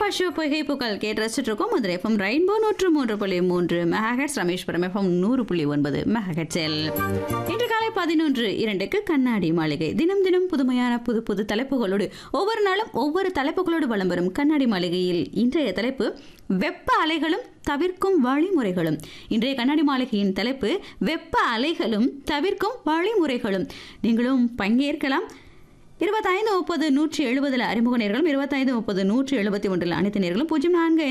பசு புகைப்புகள் கேட்டு ரசிச்சுட்டு இருக்கோம் மதுரை எஃப்எம் ரெயின்போ நூற்று மூன்று புள்ளி மூன்று மெகாஹெட்ஸ் ரமேஸ்வரம் எஃப்எம் நூறு புள்ளி ஒன்பது மெகாஹெட்ஸில் இன்று காலை பதினொன்று இரண்டுக்கு கண்ணாடி மாளிகை தினம் தினம் புதுமையான புது புது தலைப்புகளோடு ஒவ்வொரு நாளும் ஒவ்வொரு தலைப்புகளோடு வலம் வரும் கண்ணாடி மாளிகையில் இன்றைய தலைப்பு வெப்ப அலைகளும் தவிர்க்கும் வழிமுறைகளும் இன்றைய கண்ணாடி மாளிகையின் தலைப்பு வெப்ப அலைகளும் தவிர்க்கும் வழிமுறைகளும் நீங்களும் பங்கேற்கலாம் இருபத்தைந்து முப்பது நூற்றி எழுபதில் அறிமுக நேர்களும் இருபத்தைந்து முப்பது நூற்றி எழுபத்தி ஒன்றில் அனைத்து நேர்களும் பூஜ்ஜியம் நான்கு